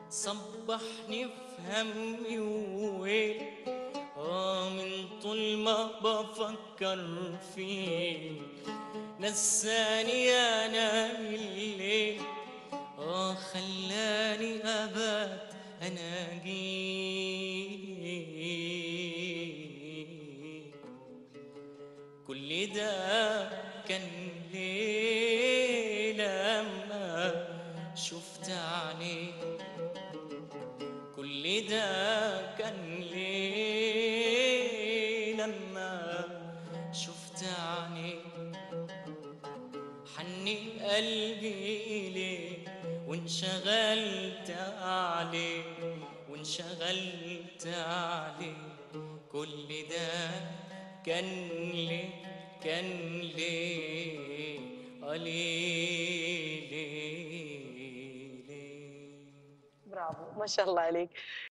صبحني في همي وويل آه من طول ما بفكر فيه نساني أنا الليل آه خلاني أبات أنا جيت كل ده كان ليه لما شفت عينيك كل ده كان ليه لما شفت عينيك حنين قلبي ليه وانشغلت عليه وانشغلت عليه كل ده كان ليه كان ليه قليل ليه برافو ما شاء الله عليك